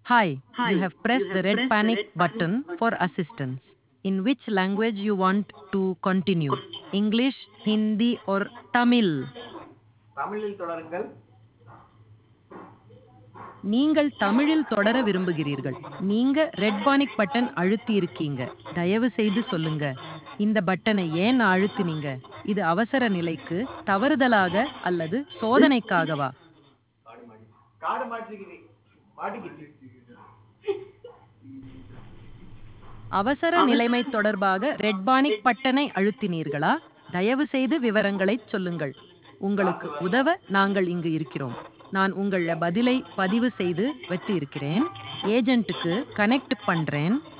Hi, Hi, you have pressed you the have red pressed the panic red panic button for assistance. In which language you want to continue? English, Hindi or Tamil? தமிழில் தொடருங்கள் நீங்கள் தமிழில் தொடர விரும்புகிறீர்கள் நீங்க red panic button அழுத்தி இருக்கீங்க தயவு செய்து சொல்லுங்க இந்த பட்டனை ஏன் அழுத்தினீங்க இது அவசர நிலைக்கு தவறுதலாக அல்லது சோதனைக்காகவா காடு மாட்டிக்கிது மாட்டிக்கிச்சு அவசர நிலைமை தொடர்பாக ரெட் பானிக் பட்டனை அழுத்தினீர்களா தயவு செய்து விவரங்களை சொல்லுங்கள் உங்களுக்கு உதவ நாங்கள் இங்கு இருக்கிறோம் நான் உங்கள பதிலை பதிவு செய்து வெட்டி இருக்கிறேன் ஏஜென்ட்டுக்கு கனெக்ட் பண்றேன்